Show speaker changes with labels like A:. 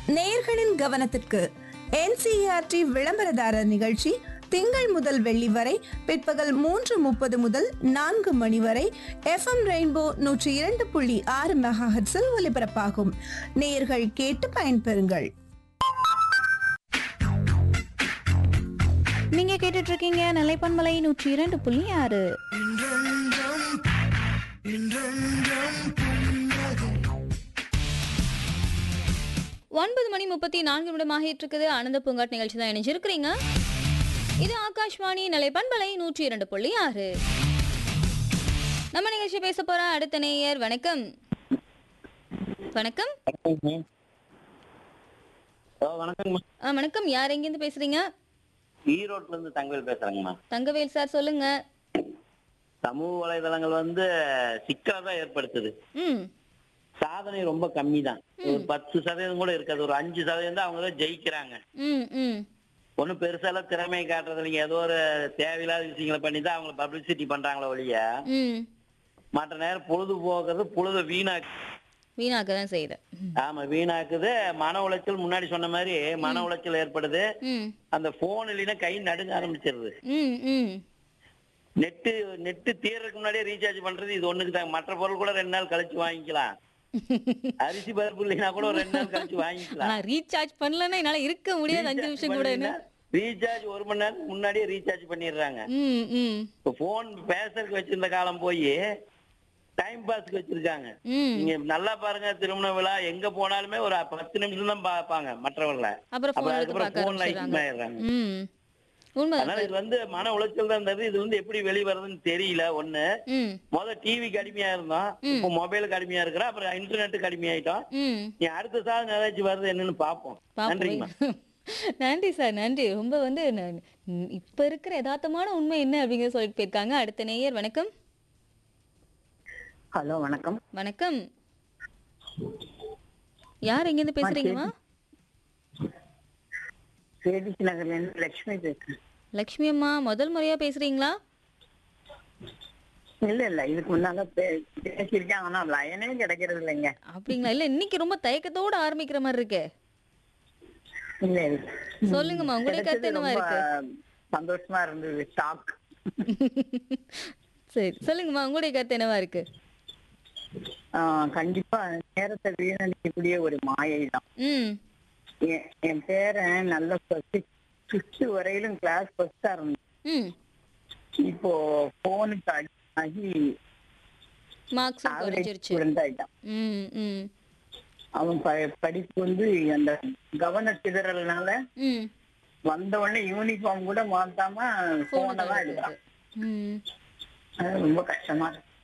A: நேயர்களின் கவனத்திற்கு என்சிஆர்டி விளம்பரதாரர் நிகழ்ச்சி திங்கள் முதல் வெள்ளி வரை பிற்பகல் மூன்று முப்பது முதல் நான்கு மணி வரை எஃப்எம் ரெயின்போ நூற்றி இரண்டு புள்ளி ஆறு மெகாஹெட்ஸில் ஒலிபரப்பாகும் நேயர்கள் கேட்டு பயன்பெறுங்கள்
B: நீங்க கேட்டுட்டு இருக்கீங்க நிலைப்பன்மலை நூற்றி இரண்டு புள்ளி ஆறு ஒன்பது மணி முப்பத்தி நான்கு நிமிடமாக இருக்குது ஆனந்த பூங்காட் நிகழ்ச்சி தான் இணைஞ்சிருக்கிறீங்க இது ஆகாஷ்வாணி நிலைப்பண்பலை நூற்றி இரண்டு புள்ளி ஆறு நம்ம நிகழ்ச்சி பேச போற அடுத்த நேயர் வணக்கம் வணக்கம்
C: ஹலோ வணக்கங்கம்மா
B: ஆ, வணக்கம் யார் எங்கேருந்து பேசுறீங்க
C: ஈரோட்ல இருந்து தங்கவேல் பேசுறேங்கம்மா
B: தங்கவேல் சார் சொல்லுங்க
C: சமூக வலைதளங்கள் வந்து சிக்கலை தான் ஏற்படுத்துது
B: ம்
C: சாதனை ரொம்ப கம்மி தான் ஒரு பத்து சதவீதம் கூட இருக்காது ஒரு அஞ்சு சதவீதம் தான் அவங்க தான் ஜெயிக்கிறாங்க
B: ம் ம்
C: ஒன்றும் பெருசாலாம் திறமை காட்டுறது இல்லைங்க ஏதோ ஒரு தேவையில்லாத விஷயங்களை பண்ணி தான் அவங்கள பப்ளிசிட்டி பண்றாங்களே ஒழிய
B: ம்
C: மற்ற நேரம் பொழுதுபோக்குறது பொழுது வீணாக்கு
B: வீணாக்க தான் செய்யுது
C: ஆமா வீணாக்குது மன உளைச்சல் முன்னாடி சொன்ன மாதிரி மன உளைச்சல் ஏற்படுது
B: ம்
C: அந்த போன் இல்லைன்னா கை நடுங்க ஆரம்பிச்சிருது
B: ம் ம்
C: நெட்டு நெட்டு தீர்றதுக்கு முன்னாடியே ரீசார்ஜ் பண்றது இது ஒண்ணுக்கு தான் மற்ற பொருள் கூட ரெண்டு நாள் கழிச்சு வாங்கிக்கலாம் அரிசி பருப்பு இல்லைன்னா கூட ஒரு ரெண்டு நாள் கழிச்சு வாங்கிக்கலாம்
B: நான் ரீசார்ஜ் பண்ணலன்னா என்னால இருக்க முடியாது அஞ்சு நிமிஷம் கூட என்ன
C: ரீசார்ஜ் ஒரு மணி நேரத்துக்கு முன்னாடியே ரீசார்ஜ் பண்ணிடுறாங்க
B: ம் ம்
C: இப்போ போன் பேசுறதுக்கு வச்சிருந்த காலம் போய் டைம் பாஸ்க்கு வச்சிருக்காங்க
B: ம்
C: நீங்க நல்லா பாருங்க திருமண விழா எங்க போனாலுமே ஒரு பத்து நிமிஷம் தான் பார்ப்பாங்க மற்றவங்கள
B: அப்புறம்
C: அப்புறம்
B: ஃபோன் எடுத்து
C: அதுக்கப்புறம்
B: பார்க்க
C: போன்ல
B: ஆரம்பிச்சிடுறாங்க
C: ஆயிடுறாங்க
B: ம் உண்மைதான்
C: அதனால இது வந்து மன உளைச்சல் தான் இருந்தது இது வந்து எப்படி வெளிவருதுன்னு தெரியல ஒண்ணு
B: ம்
C: முத டிவிக்கு அடிமையா இருந்தோம் இப்போ மொபைலுக்கு அடிமையா இருக்கிறோம் அப்புறம் இன்டர்நெட்டுக்கு அடிமையாயிட்டோம்
B: ம்
C: நீ அடுத்த சாதனை ஏதாச்சும் வருது என்னன்னு பாப்போம் நன்றிங்கம்மா
B: பாப்போம் நன்றி சார் நன்றி ரொம்ப வந்து ந- ம், இப்ப இருக்கிற யதார்த்தமான உண்மை என்ன அப்படிங்கறத சொல்லிட்டு போயிருக்காங்க அடுத்த நேயர் வணக்கம்
D: ஹலோ வணக்கம்
B: வணக்கம் யார் எங்கேருந்து பேசுறீங்கம்மா
D: சேடிஸ் நகர்ல இருந்து லட்சுமி பேசுறேன்
B: லக்ஷ்மி அம்மா முதல் முறையா பேசுறீங்களா
D: இல்ல இல்ல இதுக்கு முன்னால பே- பேசியிருக்கேன் ஆனா லயனே கிடைக்கிறது இல்லைங்க
B: அப்படிங்களா இல்ல இன்னைக்கு ரொம்ப தயக்கத்தோட ஆரம்பிக்கிற மாதிரி இருக்கே
D: இல்ல இல்ல
B: சொல்லுங்கம்மா உங்களுடைய கருத்து
D: கிடைச்சது
B: என்னவா
D: ரொம்ப
B: இருக்கு
D: சந்தோஷமா இருந்தது ஷாக்
B: சரி சொல்லுங்கம்மா உங்களுடைய கருத்து என்னவா இருக்கு
D: கண்டிப்பா நேரத்தை வீணடிக்கக்கூடிய ஒரு மாயை தான்
B: ம்
D: என்- என் பேரன் நல்ல ஃபிஃப்த் வரையிலும் கிளாஸ் ஃபர்ஸ்டா இருந்தான்
B: ம்
D: இப்போ போனுக்கு ஆகி
B: மார்க்ஸும்
D: ஆவரேஜ்
B: குறைஞ்சிருச்சு
D: ஸ்டூடெண்ட் ஆயிட்டான்
B: ம் ம்
D: அவன் ப- படிப்பு வந்து அந்த கவன சிதறல்னால
B: ம்
D: வந்த உடனே யூனிஃபார்ம் கூட மாத்தாம
B: போன
D: போனை தான் எடுக்கிறான்
B: ம்
D: அது ரொம்ப கஷ்டமா இருக்கு